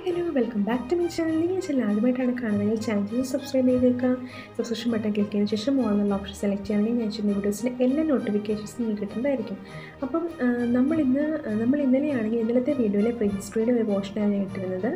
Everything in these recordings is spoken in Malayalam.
hello welcome back to my channel നിങ്ങൾ ചാനൽ ആദ്യമായിട്ടാണ് കാണുന്നത് ചാനൽ സബ്സ്ക്രൈബ് ചെയ്തേക്കാം സബ്സ്ക്രിപ്ഷൻ ബട്ടൺ ക്ലിക്ക് ചെയ്തതിന് ശേഷം മോൾ എന്നുള്ള ഓപ്ഷൻ സെലക്ട് ചെയ്യുകയാണെങ്കിൽ ഞാൻ ചെയ്യുന്ന വീഡിയോസിൻ്റെ എല്ലാ നോട്ടിഫിക്കേഷൻസും നിങ്ങൾക്ക് കിട്ടുന്നതായിരിക്കും അപ്പം ആ, നമ്മൾ ഇന്ന് നമ്മൾ ഇന്നലെയാണെങ്കിൽ ഇന്നലത്തെ വീഡിയോയിലെ പ്രീ ഹിസ്റ്ററിയുടെ ഒരു പോർഷനാണ് ഞാൻ ഇട്ടിരുന്നത്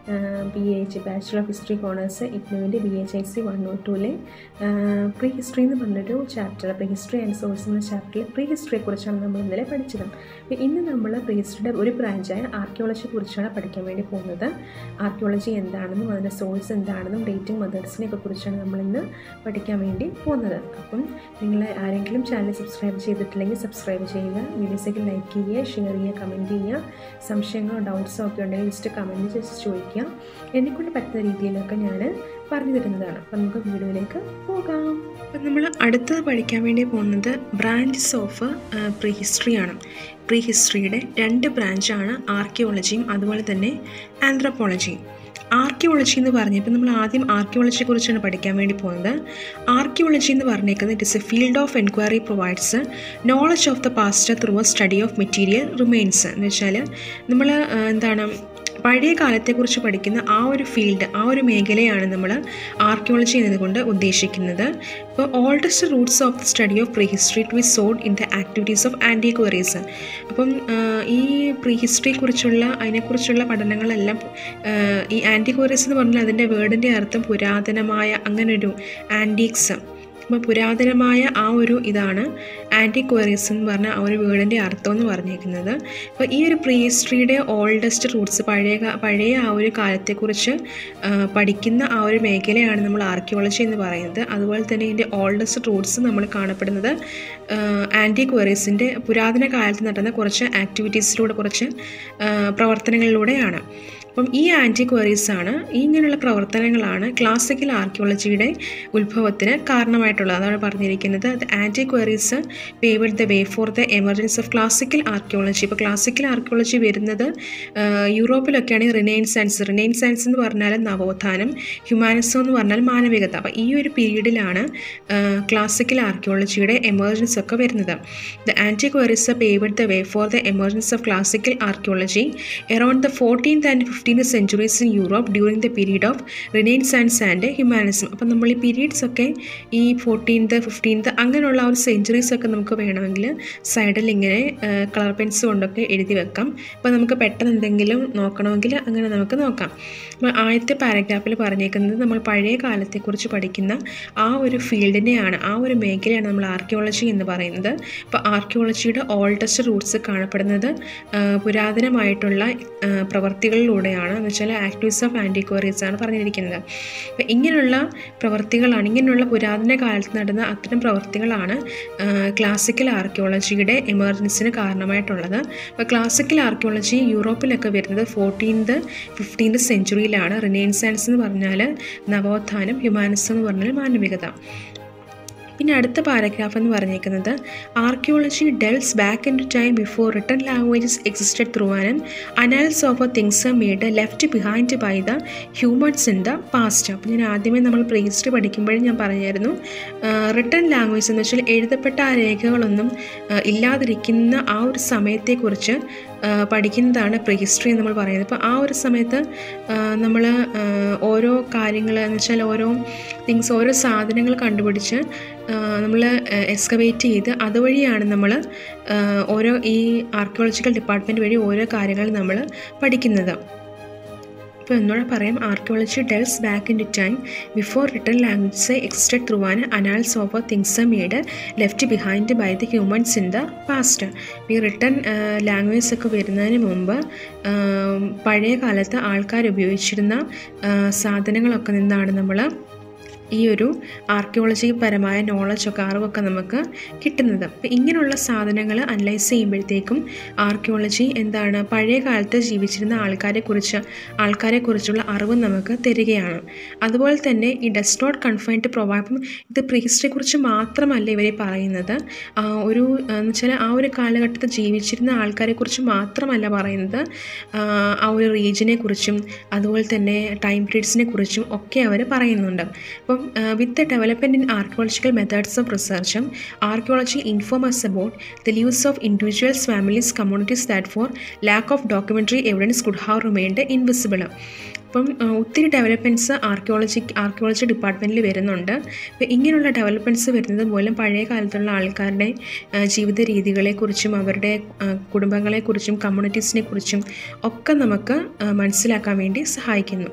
B H bachelor of history honours ഇഗ്നുവിൻ്റെ B H I C one നോട്ട് ടൂലെ പ്രീ ഹിസ്റ്ററി എന്ന് പറഞ്ഞൊരു chapter prehistory and source എന്ന ചാപ്റ്ററിൽ പ്രീ ഹിസ്റ്ററിയെക്കുറിച്ചാണ് നമ്മൾ ഇന്നലെ പഠിച്ചത് അപ്പോൾ ഇന്ന് നമ്മൾ പ്രീ ഹിസ്റ്ററിയുടെ ഒരു ബ്രാഞ്ചായ ആർക്കിയോളജിയെ കുറിച്ചാണ് പഠിക്കാൻ വേണ്ടി പോകുന്നത് ആർക്കിയോളജി എന്താണെന്നും അതിൻ്റെ സോഴ്സ് എന്താണെന്നും ഡേറ്റിംഗ് മെത്തേഡ്സിനെ ഒക്കെ കുറിച്ചാണ് നമ്മൾ ഇന്ന് പഠിക്കാൻ വേണ്ടി പോകുന്നത് അപ്പം നിങ്ങൾ ആരെങ്കിലും ചാനൽ സബ്സ്ക്രൈബ് ചെയ്തിട്ടില്ലെങ്കിൽ സബ്സ്ക്രൈബ് ചെയ്യുക വീഡിയോസൊക്കെ ലൈക്ക് ചെയ്യുക ഷെയർ ചെയ്യുക കമൻറ്റ് ചെയ്യുക സംശയങ്ങളോ ഡൗട്ട്സോ ഒക്കെ ഉണ്ടെങ്കിൽ ജസ്റ്റ് കമൻറ്റ് ജസ്റ്റ് ചോദിക്കുക എന്നെക്കൊണ്ട് പറ്റുന്ന രീതിയിലൊക്കെ ഞാൻ പറഞ്ഞു തരുന്നതാണ് അപ്പം നമുക്ക് വീഡിയോയിലേക്ക് പോകാം അപ്പം നമ്മൾ അടുത്തത് പഠിക്കാൻ വേണ്ടി പോകുന്നത് ബ്രാഞ്ചസ് ഓഫ് പ്രീ ഹിസ്റ്ററിയാണ് പ്രീ ഹിസ്റ്ററിയുടെ രണ്ട് ബ്രാഞ്ചാണ് ആർക്കിയോളജിയും അതുപോലെ തന്നെ ആന്ത്രപ്പോളജിയും ആർക്കിയോളജി എന്ന് പറഞ്ഞപ്പോൾ നമ്മൾ ആദ്യം ആർക്കിയോളജിയെ കുറിച്ചാണ് പഠിക്കാൻ വേണ്ടി പോകുന്നത് ആർക്കിയോളജി എന്ന് പറഞ്ഞേക്കുന്നത് it is a field of enquiry provides knowledge of the past through a study of material remains എന്ന് വെച്ചാൽ നമ്മൾ എന്താണ് പഴയ കാലത്തെക്കുറിച്ച് പഠിക്കുന്ന ആ ഒരു ഫീൽഡ് ആ ഒരു മേഖലയാണ് നമ്മൾ ആർക്കിയോളജി എന്നതുകൊണ്ട് ഉദ്ദേശിക്കുന്നത് ഇപ്പോൾ oldest roots of the study of prehistory to be sought in the activities of antiquaries അപ്പം ആ, ഈ പ്രീ ഹിസ്റ്ററിയെക്കുറിച്ചുള്ള അതിനെക്കുറിച്ചുള്ള പഠനങ്ങളെല്ലാം ആ, ഈ ആൻറ്റിക്വറീസ് എന്ന് പറഞ്ഞാൽ അതിൻ്റെ വേർഡിൻ്റെ അർത്ഥം പുരാതനമായ അങ്ങനൊരു ആൻറ്റീക്സ് അപ്പോൾ പുരാതനമായ ആ ഒരു ഇതാണ് ആൻറ്റിക്വയറീസ് എന്ന് പറഞ്ഞ ആ ഒരു വേർഡിൻ്റെ അർത്ഥം എന്ന് പറഞ്ഞേക്കുന്നത് അപ്പോൾ ഈ ഒരു പ്രീ ഹിസ്റ്ററിയുടെ ഓൾഡസ്റ്റ് റൂട്ട്സ് പഴയ കാ- പഴയ ആ ഒരു കാലത്തെക്കുറിച്ച് ആ, പഠിക്കുന്ന ആ ഒരു മേഖലയാണ് നമ്മൾ ആർക്കിയോളജി എന്ന് പറയുന്നത് അതുപോലെ തന്നെ ഇതിൻ്റെ ഓൾഡസ്റ്റ് റൂട്ട്സ് നമ്മൾ കാണപ്പെടുന്നത് ആൻറ്റിക്വയറീസിൻ്റെ പുരാതന കാലത്ത് നടന്ന കുറച്ച് ആക്ടിവിറ്റീസിലൂടെ കുറച്ച് ആ, പ്രവർത്തനങ്ങളിലൂടെയാണ് അപ്പം ഈ ആൻറ്റിക്വയറീസ് ആണ് ഈ ഇങ്ങനെയുള്ള പ്രവർത്തനങ്ങളാണ് ക്ലാസിക്കൽ ആർക്കിയോളജിയുടെ ഉത്ഭവത്തിന് കാരണമായിട്ടുള്ളത് അതാണ് പറഞ്ഞിരിക്കുന്നത് the antiquaries paved the way for the emergence of classical archaeology ഇപ്പോൾ ക്ലാസിക്കൽ ആർക്കിയോളജി വരുന്നത് ആ, യൂറോപ്പിലൊക്കെയാണ് റിനൈൻ സയൻസ് റിനൈൻ സയൻസ് എന്ന് പറഞ്ഞാൽ നവോത്ഥാനം ഹ്യൂമാനിസം എന്ന് പറഞ്ഞാൽ മാനവികത അപ്പോൾ ഈ ഒരു പീരീഡിലാണ് ക്ലാസിക്കൽ ആർക്കിയോളജിയുടെ എമർജൻസ് ഒക്കെ വരുന്നത് the antiquaries paved the way for the emergence of classical archaeology around the fourteenth and fifteenth centuries in Europe during the period of renaissance and humanism അപ്പം നമ്മൾ ഈ പീരീഡ്സ് ഒക്കെ ഈ ഫോർട്ടീൻത് ഫിഫ്റ്റീൻത് അങ്ങനെയുള്ള ആ ഒരു സെഞ്ചുറീസ് ഒക്കെ നമുക്ക് വേണമെങ്കിൽ സൈഡിൽ ഇങ്ങനെ കളർ പെൻസ് കൊണ്ടൊക്കെ എഴുതി വെക്കാം അപ്പോൾ നമുക്ക് പെട്ടെന്ന് എന്തെങ്കിലും നോക്കണമെങ്കിൽ അങ്ങനെ നമുക്ക് നോക്കാം അപ്പോൾ ആദ്യത്തെ പാരഗ്രാഫിൽ പറഞ്ഞേക്കുന്നത് നമ്മൾ പഴയ കാലത്തെക്കുറിച്ച് പഠിക്കുന്ന ആ ഒരു ഫീൽഡിനെയാണ് ആ ഒരു മേഖലയാണ് നമ്മൾ ആർക്കിയോളജി എന്ന് പറയുന്നത് അപ്പോൾ ആർക്കിയോളജിയുടെ ഓൾഡസ്റ്റ് റൂട്ട്സ് കാണപ്പെടുന്നത് ആ, പുരാതനമായിട്ടുള്ള ആ, പ്രവർത്തികളിലൂടെയാണ് എന്ന് വെച്ചാൽ ആക്ടിവിസ് ഓഫ് ആൻറ്റിക്വയറീസ് ആണ് പറഞ്ഞിരിക്കുന്നത് അപ്പോൾ ഇങ്ങനെയുള്ള പ്രവർത്തികളാണ് ഇങ്ങനെയുള്ള പുരാതന കാലത്ത് നടന്ന അത്തരം പ്രവർത്തികളാണ് ക്ലാസിക്കൽ ആർക്കിയോളജിയുടെ എമർജൻസിന് കാരണമായിട്ടുള്ളത് അപ്പോൾ ക്ലാസിക്കൽ ആർക്കിയോളജി യൂറോപ്പിലൊക്കെ വരുന്നത് ഫോർട്ടീൻത് ഫിഫ്റ്റീൻത് സെഞ്ചുറിയിലാണ് റിനൈൻസൻസ് എന്ന് പറഞ്ഞാൽ നവോത്ഥാനം ഹ്യൂമാനിസം എന്ന് പറഞ്ഞാൽ മാനവികത പിന്നെ അടുത്ത പാരഗ്രാഫ് എന്ന് പറഞ്ഞേക്കുന്നത് archaeology delves back in to time before written languages existed through an analysis of things made left behind by the humans in the past അപ്പോൾ ഞാൻ ആദ്യമേ നമ്മൾ പ്രീസ്റ്റ് പഠിക്കുമ്പോഴും ഞാൻ പറഞ്ഞായിരുന്നു റിട്ടൺ ലാംഗ്വേജ് എന്ന് വെച്ചാൽ എഴുതപ്പെട്ട ആ രേഖകളൊന്നും ആ, ഇല്ലാതിരിക്കുന്ന ആ ഒരു സമയത്തെക്കുറിച്ച് ആ, പഠിക്കുന്നതാണ് പ്രീ ഹിസ്റ്ററി എന്ന് നമ്മൾ പറയുന്നത് അപ്പോൾ ആ ഒരു സമയത്ത് നമ്മൾ ഓരോ കാര്യങ്ങൾ എന്ന് വെച്ചാൽ ഓരോ തിങ്സ് ഓരോ സാധനങ്ങൾ കണ്ടുപിടിച്ച് നമ്മൾ എക്സ്കവേറ്റ് ചെയ്ത് അതുവഴിയാണ് നമ്മൾ ഓരോ ഈ ആർക്കിയോളജിക്കൽ ഡിപ്പാർട്ട്മെൻറ്റ് വഴി ഓരോ കാര്യങ്ങൾ നമ്മൾ പഠിക്കുന്നത് ഇപ്പോൾ എന്നോട് പറയാം archaeology delves back in to time before written languages existed through an analysis of things made left behind by the humans in the past ഈ റിട്ടൺ ലാംഗ്വേജസ് ഒക്കെ വരുന്നതിന് മുമ്പ് ആം, പഴയ കാലത്ത് ആൾക്കാർ ഉപയോഗിച്ചിരുന്ന ആ, സാധനങ്ങളൊക്കെ നിന്നാണ് നമ്മൾ ഈ ഒരു ആർക്കിയോളജി പരമായ നോളജൊക്കെ അറിവൊക്കെ നമുക്ക് കിട്ടുന്നത് അപ്പോൾ ഇങ്ങനെയുള്ള സാധനങ്ങൾ അനലൈസ് ചെയ്യുമ്പോഴത്തേക്കും ആർക്കിയോളജി എന്താണ് പഴയ കാലത്ത് ജീവിച്ചിരുന്ന ആൾക്കാരെക്കുറിച്ച് ആൾക്കാരെക്കുറിച്ചുള്ള അറിവ് നമുക്ക് തരികയാണ് അതുപോലെ തന്നെ ഈ does not confine to provide അപ്പം ഇത് പ്രീഹിസ്റ്ററിയെക്കുറിച്ച് മാത്രമല്ല ഇവർ പറയുന്നത് ആ, ഒരു ആ, എന്ന് വെച്ചാൽ ആ ഒരു കാലഘട്ടത്തിൽ ജീവിച്ചിരുന്ന ആൾക്കാരെക്കുറിച്ച് മാത്രമല്ല പറയുന്നത് ആ, ആ ഒരു റീജിയനെ കുറിച്ചും അതുപോലെ തന്നെ ടൈം പീരീഡ്സിനെ കുറിച്ചും ഒക്കെ അവർ പറയുന്നുണ്ട് അപ്പം with the development in archaeological methods of റിസർച്ചും archaeology inform us about the use of individuals families communities that for lack of documentary evidence could have remained invisible അപ്പം ഒത്തിരി ഡെവലപ്മെൻറ്റ്സ് ആർക്കിയോളജി ആർക്കിയോളജി ഡിപ്പാർട്ട്മെൻറ്റിൽ വരുന്നുണ്ട് അപ്പോൾ ഇങ്ങനെയുള്ള ഡെവലപ്മെൻറ്റ്സ് വരുന്നത് മൂലം പഴയ കാലത്തുള്ള ആൾക്കാരുടെ ജീവിത രീതികളെക്കുറിച്ചും അവരുടെ കുടുംബങ്ങളെക്കുറിച്ചും കമ്മ്യൂണിറ്റീസിനെ കുറിച്ചും ഒക്കെ നമുക്ക് മനസ്സിലാക്കാൻ വേണ്ടി സഹായിക്കുന്നു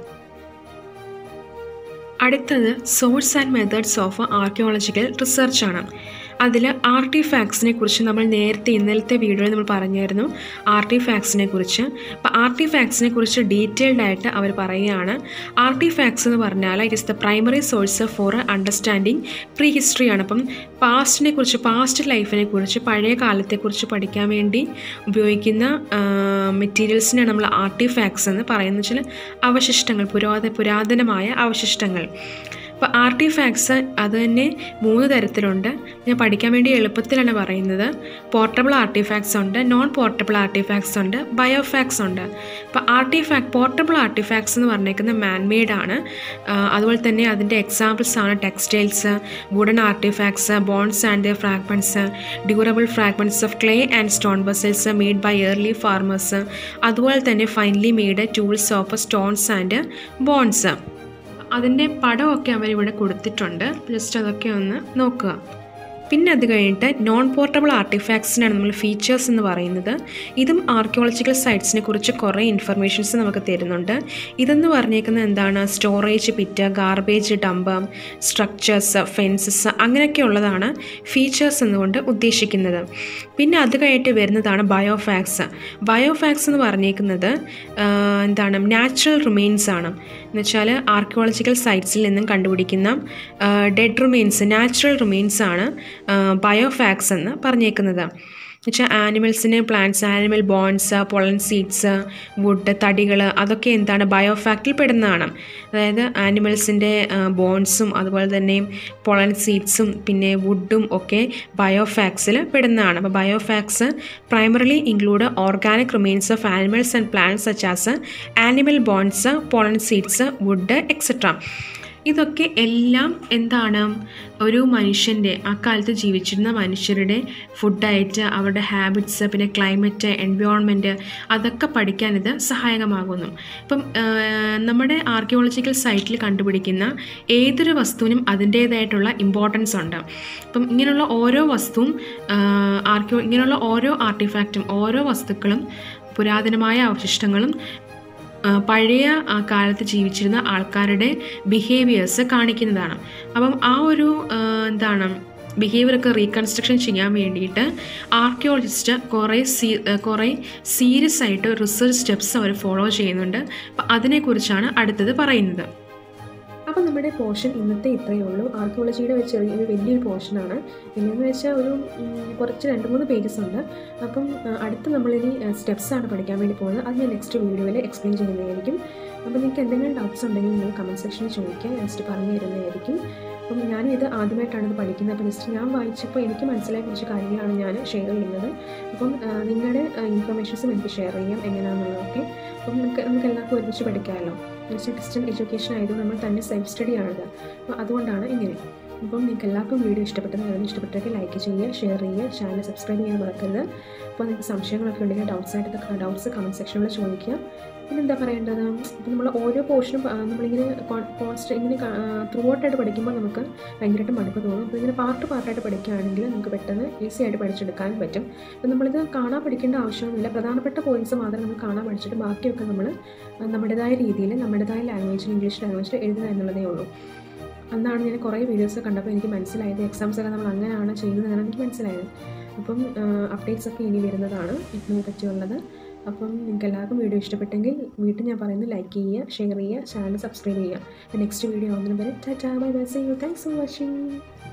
അടുത്തത് source and methods of archaeological റിസർച്ചാണ് അതിൽ ആർട്ടിഫാക്ട്സിനെ കുറിച്ച് നമ്മൾ നേരത്തെ ഇന്നലത്തെ വീഡിയോയിൽ നമ്മൾ പറഞ്ഞായിരുന്നു ആർട്ടിഫാക്ട്സിനെ കുറിച്ച് അപ്പോൾ ആർട്ടിഫാക്ട്സിനെ കുറിച്ച് ഡീറ്റെയിൽഡ് ആയിട്ട് അവർ പറയുകയാണ് ആർട്ടിഫാക്ട്സ് എന്ന് പറഞ്ഞാൽ it is the primary source for understanding പ്രീ ഹിസ്റ്ററിയാണ് അപ്പം പാസ്റ്റിനെ കുറിച്ച് പാസ്റ്റ് ലൈഫിനെ കുറിച്ച് പഴയ കാലത്തെക്കുറിച്ച് പഠിക്കാൻ വേണ്ടി ഉപയോഗിക്കുന്ന മെറ്റീരിയൽസിനെയാണ് നമ്മൾ ആർട്ടിഫാക്ട്സ് എന്ന് പറയുന്നത് വെച്ചാൽ അവശിഷ്ടങ്ങൾ പുരാത പുരാതനമായ അവശിഷ്ടങ്ങൾ അപ്പോൾ ആർട്ടിഫാക്ട്സ് അത് തന്നെ മൂന്ന് തരത്തിലുണ്ട് ഞാൻ പഠിക്കാൻ വേണ്ടി എളുപ്പത്തിലാണ് പറയുന്നത് പോർട്ടബിൾ ആർട്ടിഫാക്ട്സ് ഉണ്ട് നോൺ പോർട്ടബിൾ ആർട്ടിഫാക്ട്സ് ഉണ്ട് ബയോഫാക്ട്സ് ഉണ്ട് അപ്പോൾ ആർട്ടിഫാക്ട് പോർട്ടബിൾ ആർട്ടിഫാക്ട്സ് എന്ന് പറഞ്ഞേക്കുന്നത് മാൻമെയ്ഡ് ആണ് അതുപോലെ തന്നെ അതിൻ്റെ എക്സാമ്പിൾസ് ആണ് textiles wooden artifacts bones and the fragments durable fragments of clay and stone vessels made by early farmers അതുപോലെ തന്നെ finely made tools of stones and bones അതിൻ്റെ പടമൊക്കെ അവരിവിടെ കൊടുത്തിട്ടുണ്ട് ജസ്റ്റ് അതൊക്കെ ഒന്ന് നോക്കുക പിന്നെ അത് കഴിഞ്ഞിട്ട് നോൺ പോർട്ടബിൾ ആർട്ടിഫാക്ട്സിനാണ് നമ്മൾ ഫീച്ചേഴ്സ് എന്ന് പറയുന്നത് ഇതും ആർക്കിയോളജിക്കൽ സൈറ്റ്സിനെ കുറിച്ച് കുറേ ഇൻഫർമേഷൻസ് നമുക്ക് തരുന്നുണ്ട് ഇതെന്ന് പറഞ്ഞേക്കുന്നത് എന്താണ് storage pit garbage dump structures fences അങ്ങനെയൊക്കെ ഉള്ളതാണ് ഫീച്ചേഴ്സ് എന്നുകൊണ്ട് ഉദ്ദേശിക്കുന്നത് പിന്നെ അത് കഴിഞ്ഞിട്ട് വരുന്നതാണ് ബയോഫാക്സ് ബയോഫാക്സ് എന്ന് പറഞ്ഞേക്കുന്നത് എന്താണ് നാച്ചുറൽ റിമെയിൻസ് ആണ് എന്ന് വെച്ചാൽ ആർക്കിയോളജിക്കൽ സൈറ്റ്സിൽ നിന്നും കണ്ടുപിടിക്കുന്ന ഡെഡ് റിമെയിൻസ് നാച്ചുറൽ റിമെയിൻസ് ആണ് ബയോഫാക്സ് എന്ന് പറഞ്ഞേക്കുന്നത് എന്നുവെച്ചാൽ ആനിമൽസിന് plants animal bones pollen seeds wood തടികൾ അതൊക്കെ എന്താണ് ബയോഫാക്റ്റിൽ പെടുന്നതാണ് അതായത് ആനിമൽസിൻ്റെ ബോൺസും അതുപോലെ തന്നെ പൊളൻ സീഡ്സും പിന്നെ വുഡും ഒക്കെ ബയോഫാക്സിൽ പെടുന്നതാണ് അപ്പോൾ biofacts primarily include organic remains of animals and plants such as animal bones pollen seeds wood etcetera ഇതൊക്കെ എല്ലാം എന്താണ് ഒരു മനുഷ്യൻ്റെ ആ കാലത്ത് ജീവിച്ചിരുന്ന മനുഷ്യരുടെ ഫുഡായിട്ട് അവരുടെ ഹാബിറ്റ്സ് പിന്നെ ക്ലൈമറ്റ് എൻവയോൺമെൻറ്റ് അതൊക്കെ പഠിക്കാൻ ഇത് സഹായകമാകുന്നു ഇപ്പം നമ്മുടെ ആർക്കിയോളജിക്കൽ സൈറ്റിൽ കണ്ടുപിടിക്കുന്ന ഏതൊരു വസ്തുവിനും അതിൻ്റേതായിട്ടുള്ള ഇമ്പോർട്ടൻസ് ഉണ്ട് അപ്പം ഇങ്ങനെയുള്ള ഓരോ വസ്തുവും ആർക്കിയോ ഇങ്ങനെയുള്ള ഓരോ ആർട്ടിഫാക്റ്റും ഓരോ വസ്തുക്കളും പുരാതനമായ അവശിഷ്ടങ്ങളും പഴയ കാലത്ത് ജീവിച്ചിരുന്ന ആൾക്കാരുടെ ബിഹേവിയേഴ്സ് കാണിക്കുന്നതാണ് അപ്പം ആ ഒരു എന്താണ് ബിഹേവിയറൊക്കെ റീകൺസ്ട്രക്ഷൻ ചെയ്യാൻ വേണ്ടിയിട്ട് ആർക്കിയോളജിസ്റ്റ് കുറേ സീ കുറേ സീരിയസ് ആയിട്ട് റിസർച്ച് സ്റ്റെപ്സ് അവർ ഫോളോ ചെയ്യുന്നുണ്ട് അപ്പം അതിനെക്കുറിച്ചാണ് അടുത്തത് പറയുന്നത് അപ്പോൾ നമ്മുടെ പോർഷൻ ഇന്നത്തെ ഇത്രയേ ഉള്ളൂ ആർക്കിയോളജിയുടെ ഒരു ചെറിയൊരു വലിയൊരു പോർഷനാണ് പിന്നെയെന്ന് വെച്ചാൽ ഒരു കുറച്ച് രണ്ട് മൂന്ന് പേജസ് ഉണ്ട് അപ്പം അടുത്ത് നമ്മളിനി സ്റ്റെപ്സാണ് പഠിക്കാൻ വേണ്ടി പോകുന്നത് അത് ഞാൻ നെക്സ്റ്റ് വീഡിയോയിൽ എക്സ്പ്ലെയിൻ ചെയ്യുന്നതായിരിക്കും അപ്പോൾ നിങ്ങൾക്ക് എന്തെങ്കിലും ഡൗട്ട്സ് ഉണ്ടെങ്കിൽ നിങ്ങൾ കമൻറ്റ് സെക്ഷനിൽ ചോദിക്കുക നെക്സ്റ്റ് പറഞ്ഞു തരുന്നതായിരിക്കും അപ്പം ഞാനും ഇത് ആദ്യമായിട്ടാണ് ഇത് പഠിക്കുന്നത് അപ്പോൾ ജസ്റ്റ് ഞാൻ വായിച്ചപ്പോൾ എനിക്ക് മനസ്സിലായ കുറച്ച് കാര്യങ്ങളാണ് ഞാൻ ഷെയർ ചെയ്യുന്നത് അപ്പം നിങ്ങളുടെ ഇൻഫർമേഷൻസും എനിക്ക് ഷെയർ ചെയ്യാം എങ്ങനെയാണെന്നുള്ളതൊക്കെ അപ്പം നമുക്ക് നമുക്ക് എല്ലാവർക്കും ഒരുമിച്ച് പഠിക്കാമല്ലോ എന്നുവെച്ചാൽ ഡിസ്റ്റൻറ്റ് എഡ്യൂക്കേഷൻ ആയതുകൊണ്ട് നമ്മൾ തന്നെ സെൽഫ് സ്റ്റഡി ആണത് അപ്പോൾ അതുകൊണ്ടാണ് ഇങ്ങനെ അപ്പം നിങ്ങൾക്ക് എല്ലാവർക്കും വീഡിയോ ഇഷ്ടപ്പെട്ടെന്ന് അതിന് ഇഷ്ടപ്പെട്ടൊക്കെ ലൈക്ക് ചെയ്യുക ഷെയർ ചെയ്യുക ചാനൽ സബ്സ്ക്രൈബ് ചെയ്യാൻ മറക്കരുത് അപ്പോൾ നിങ്ങൾക്ക് സംശയങ്ങളൊക്കെ ഉണ്ടെങ്കിൽ ഡൗട്ട്സ് ആയിട്ട് ഡൗട്ട്സ് കമൻറ്റ് സെക്ഷനിൽ ചോദിക്കുക പിന്നെ എന്താ പറയേണ്ടത് അപ്പോൾ നമ്മൾ ഓരോ പോർഷനും നമ്മളിങ്ങനെ കോൺസ്റ്റ് ഇങ്ങനെ ത്രൂ ഔട്ടായിട്ട് പഠിക്കുമ്പോൾ നമുക്ക് ഭയങ്കരമായിട്ട് മടുപ്പ് തോന്നും അപ്പോൾ ഇങ്ങനെ പാർട്ട് പാർട്ടായിട്ട് പഠിക്കുകയാണെങ്കിൽ നമുക്ക് പെട്ടെന്ന് ഈസി ആയിട്ട് പഠിച്ചെടുക്കാൻ പറ്റും അപ്പോൾ നമ്മളിത് കാണാൻ പഠിക്കേണ്ട ആവശ്യമൊന്നുമില്ല പ്രധാനപ്പെട്ട പോയിന്റ്സ് മാത്രം നമ്മൾ കാണാൻ പഠിച്ചിട്ട് ബാക്കിയൊക്കെ നമ്മൾ നമ്മുടേതായ രീതിയിൽ നമ്മുടേതായ ലാംഗ്വേജിൽ ഇംഗ്ലീഷ് ലാംഗ്വേജിൽ എഴുതുക എന്നുള്ളതേ ഉള്ളൂ അന്നാണ് ഞാൻ കുറേ വീഡിയോസ് കണ്ടപ്പോൾ എനിക്ക് മനസ്സിലായത് എക്സാംസ് ഒക്കെ നമ്മൾ അങ്ങനെയാണ് ചെയ്യുന്നതെന്നാണ് എനിക്ക് മനസ്സിലായത് അപ്പം അപ്ഡേറ്റ്സ് ഒക്കെ ഇനി വരുന്നതാണ് ഇതിനെ പറ്റിയുള്ളത് അപ്പം നിങ്ങൾക്ക് എല്ലാവർക്കും വീഡിയോ ഇഷ്ടപ്പെട്ടെങ്കിൽ വീട്ടിൽ ഞാൻ പറയുന്നത് ലൈക്ക് ചെയ്യുക ഷെയർ ചെയ്യുക ചാനൽ സബ്സ്ക്രൈബ് ചെയ്യുക നെക്സ്റ്റ് വീഡിയോ ആവുന്നതിന് വരെ tata bye bye see you thanks for watching